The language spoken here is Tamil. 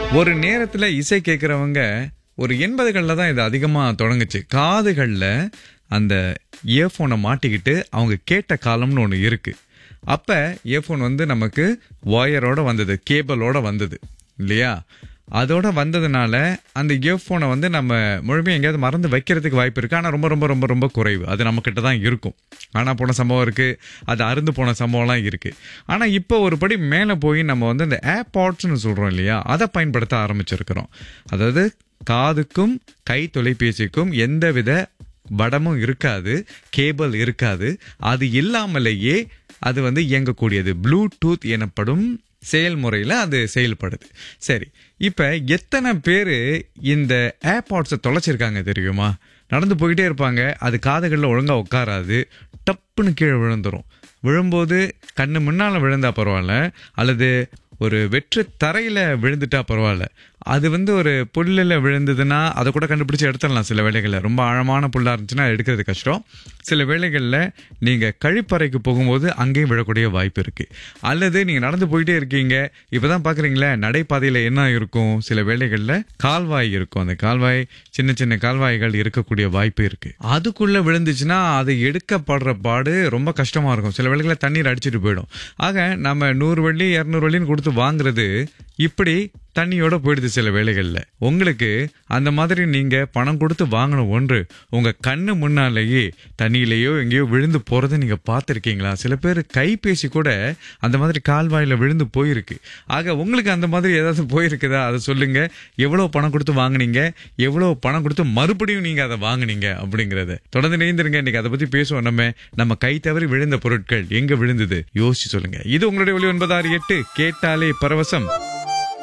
ஒரு நேரத்துல இசை கேட்கறவங்க ஒரு எண்பதுகளில் தான் இது அதிகமாக தொடங்குச்சு காதுகளில் அந்த இயர்ஃபோனை மாட்டிக்கிட்டு அவங்க கேட்ட காலம்னு ஒன்று இருக்கு அப்போ இயர்ஃபோன் வந்து நமக்கு ஒயரோட வந்தது கேபிளோட வந்தது இல்லையா அதோட வந்ததுனால அந்த இயர்ஃபோனை வந்து நம்ம முழுமையாக எங்கேயாவது மறந்து வைக்கிறதுக்கு வாய்ப்பு இருக்குது ஆனால் ரொம்ப ரொம்ப ரொம்ப ரொம்ப குறைவு அது நம்மக்கிட்ட தான் இருக்கும் ஆனால் போன சம்பவம் இருக்குது அது அருந்து போன சம்பவம்லாம் இருக்குது ஆனால் இப்போ ஒரு படி மேலே போய் நம்ம வந்து இந்த ஏர்பாட்ஸ்னு சொல்கிறோம் இல்லையா அதை பயன்படுத்த ஆரம்பிச்சிருக்கிறோம் அதாவது காதுக்கும் கை தொலைபேசிக்கும் எந்தவித வடமும் இருக்காது கேபிள் இருக்காது அது இல்லாமலேயே அது வந்து இயங்கக்கூடியது ப்ளூடூத் எனப்படும் செயல்முறையில் அது செயல்படுது சரி இப்போ எத்தனை பேர் இந்த ஏர்பாட்ஸை தொலைச்சிருக்காங்க தெரியுமா நடந்து போயிட்டே இருப்பாங்க அது காதுகளில் ஒழுங்காக உட்காராது டப்புன்னு கீழே விழுந்துரும் விழும்போது கண்ணு முன்னால் விழுந்தா பரவாயில்ல அல்லது ஒரு வெற்று தரையில் விழுந்துட்டா பரவாயில்ல அது வந்து ஒரு புல்லில் விழுந்ததுன்னா அதை கூட கண்டுபிடிச்சு எடுத்துடலாம் சில வேளைகளில் ரொம்ப ஆழமான புல்லாக இருந்துச்சுன்னா எடுக்கிறது கஷ்டம் சில வேளைகளில் நீங்கள் கழிப்பறைக்கு போகும்போது அங்கேயும் விழக்கூடிய வாய்ப்பு இருக்குது அல்லது நீங்கள் நடந்து போயிட்டே இருக்கீங்க இப்போ தான் பார்க்குறீங்களே நடைபாதையில் என்ன இருக்கும் சில வேளைகளில் கால்வாய் இருக்கும் அந்த கால்வாய் சின்ன சின்ன கால்வாய்கள் இருக்கக்கூடிய வாய்ப்பு இருக்குது அதுக்குள்ளே விழுந்துச்சுன்னா அது எடுக்கப்படுற பாடு ரொம்ப கஷ்டமாக இருக்கும் சில வேளைகளில் தண்ணீர் அடிச்சிட்டு போயிடும் ஆக நம்ம நூறு வெள்ளி இரநூறு வெள்ளின்னு கொடுத்து வாங்குறது இப்படி தண்ணியோட போயிடுது சில வேளைகளில் உங்களுக்கு அந்த மாதிரி நீங்க பணம் கொடுத்து வாங்கின ஒன்று உங்க கண்ணு முன்னாலேயே தண்ணியிலேயோ எங்கேயோ விழுந்து போறதை நீங்க பார்த்துருக்கீங்களா சில பேர் கைபேசி கூட அந்த மாதிரி கால்வாயில விழுந்து போயிருக்கு ஆக உங்களுக்கு அந்த மாதிரி ஏதாவது போயிருக்குதா அதை சொல்லுங்க எவ்வளவு பணம் கொடுத்து வாங்குனீங்க எவ்வளவு பணம் கொடுத்து மறுபடியும் நீங்க அதை வாங்குனீங்க அப்படிங்கறத தொடர்ந்து நேர்ந்துருங்க இன்னைக்கு அதை பத்தி பேசுவோம் நம்ம நம்ம கை தவறி விழுந்த பொருட்கள் எங்க விழுந்தது யோசிச்சு சொல்லுங்க இது உங்களுடைய ஒளி ஒன்பதாறு எட்டு கேட்டாலே பரவசம்